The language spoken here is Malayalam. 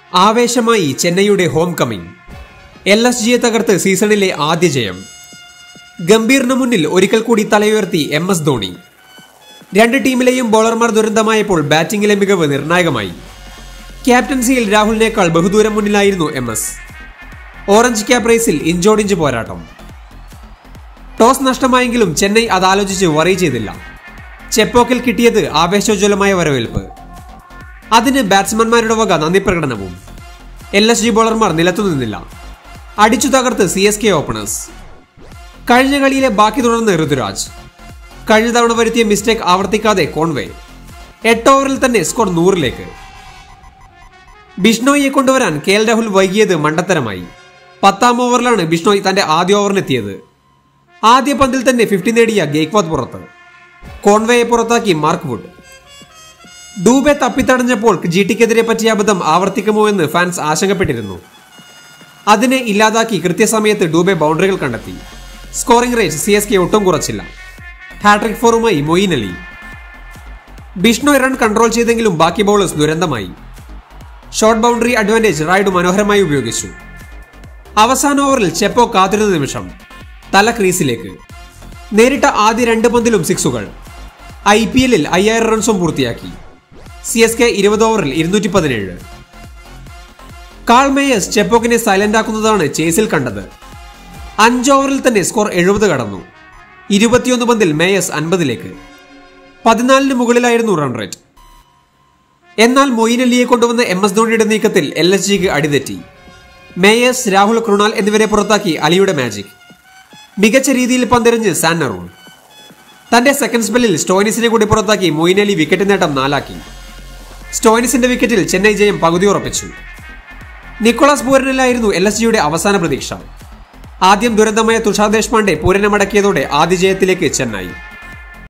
ആവേശമായി ചെന്നൈയുടെ ഹോം കമ്മിങ് എൽ എസ് ജിയെ തകർത്ത് സീസണിലെ ആദ്യ ജയം ഗംഭീറിന് മുന്നിൽ ഒരിക്കൽ കൂടി തലയുയർത്തി എം എസ് ധോണി രണ്ട് ടീമിലെയും ബോളർമാർ ദുരന്തമായപ്പോൾ ബാറ്റിംഗിലെ മികവ് നിർണായകമായി ക്യാപ്റ്റൻസിയിൽ രാഹുലിനേക്കാൾ ബഹുദൂരം മുന്നിലായിരുന്നു എം എസ് ഓറഞ്ച് ക്യാപ് റേസിൽ ഇഞ്ചോടിഞ്ച് പോരാട്ടം ടോസ് നഷ്ടമായെങ്കിലും ചെന്നൈ അതാലോചിച്ച് വറി ചെയ്തില്ല ചെപ്പോക്കിൽ കിട്ടിയത് ആവേശോജ്വലമായ വരവേൽപ്പ് അതിന് ബാറ്റ്സ്മാൻമാരുടെ വക നന്ദി പ്രകടനവും എൽ എസ് ജി ബോളർമാർ നിലത്തു നിന്നില്ല അടിച്ചു തകർത്ത് സി എസ് കെ ഓപ്പണേഴ്സ് കഴിഞ്ഞ കളിയിലെ ബാക്കി തുടർന്ന് ഋതുരാജ് കഴിഞ്ഞ തവണ വരുത്തിയ മിസ്റ്റേക്ക് ആവർത്തിക്കാതെ കോൺവേ എട്ട് ഓവറിൽ തന്നെ സ്കോർ നൂറിലേക്ക് ബിഷ്ണോയിയെ കൊണ്ടുവരാൻ കെ എൽ രാഹുൽ വൈകിയത് മണ്ടത്തരമായി പത്താം ഓവറിലാണ് ബിഷ്ണോയ് തന്റെ ആദ്യ ഓവറിനെത്തിയത് ആദ്യ പന്തിൽ തന്നെ ഫിഫ്റ്റി നേടിയ ഗേക്വാദ് പുറത്ത് കോൺവേയെ പുറത്താക്കി മാർക്ക് വുഡ് ഡൂബെ തപ്പിത്തടഞ്ഞപ്പോൾ ജി ടിക്കെതിരെ പറ്റിയ അബദ്ധം ആവർത്തിക്കുമോ എന്ന് ഫാൻസ് ആശങ്കപ്പെട്ടിരുന്നു അതിനെ ഇല്ലാതാക്കി കൃത്യസമയത്ത് ഡൂബെ ബൗണ്ടറികൾ കണ്ടെത്തി scoring rate C S K ഒട്ടും കുറച്ചില്ല ഹാട്രിക് ഫോറുമായി മൊയിൻ അലി ബിഷ്ണോയ് റൺ കൺട്രോൾ ചെയ്തെങ്കിലും ബാക്കി ബൗളേഴ്സ് ദുരന്തമായി ഷോർട്ട് ബൗണ്ടറി അഡ്വാൻറ്റേജ് റൈഡ് മനോഹരമായി ഉപയോഗിച്ചു അവസാന ഓവറിൽ ചെപ്പോ കാത്തിരുന്ന നിമിഷം തല ക്രീസിലേക്ക് നേരിട്ട ആദ്യ രണ്ട് പന്തിലും സിക്സുകൾ ഐ പി എല്ലിൽ അയ്യായിരം റൺസും പൂർത്തിയാക്കി സി എസ് കെ ഇരുപത് ഓവറിൽ ഇരുന്നൂറ്റി പതിനേഴ് കാൾ മേയേഴ്സ് ചെപ്പോക്കിനെ സൈലന്റ് ആക്കുന്നതാണ് ചേസിൽ കണ്ടത് അഞ്ച് ഓവറിൽ തന്നെ സ്കോർ എഴുപത് കടന്നു ഇരുപത്തിയൊന്ന് പന്തിൽ മേയേഴ്സ് അൻപതിലേക്ക് പതിനാലിന് മുകളിലായിരുന്നു റൺ റേറ്റ് എന്നാൽ മൊയിൻ അലിയെ കൊണ്ടുവന്ന എം എസ് ധോണിയുടെ നീക്കത്തിൽ എൽ എസ് ജിക്ക് അടിതെറ്റി മേയേഴ്സ് രാഹുൽ കൃണാൽ എന്നിവരെ പുറത്താക്കി അലിയുടെ മാജിക് മികച്ച രീതിയിൽ പന്തെറിഞ്ഞ് സാൻ നറൂൺ തന്റെ സെക്കൻഡ് സ്പെല്ലിൽ സ്റ്റോയിനിസിനെ കൂടി പുറത്താക്കി മൊയിൻ അലി വിക്കറ്റ് നേട്ടം നാലാക്കി സ്റ്റോയിനിസിന്റെ വിക്കറ്റിൽ ചെന്നൈ ജയം പകുതി ഉറപ്പിച്ചു നിക്കോളാസ് പൂരനിലായിരുന്നു എൽ എസ് ജിയുടെ അവസാന പ്രതീക്ഷ ആദ്യം ദുരന്തമായ തുഷാർ ദേശ്പാണ്ഡെ പൂരനമടക്കിയതോടെ ആദ്യ ജയത്തിലേക്ക് ചെന്നൈ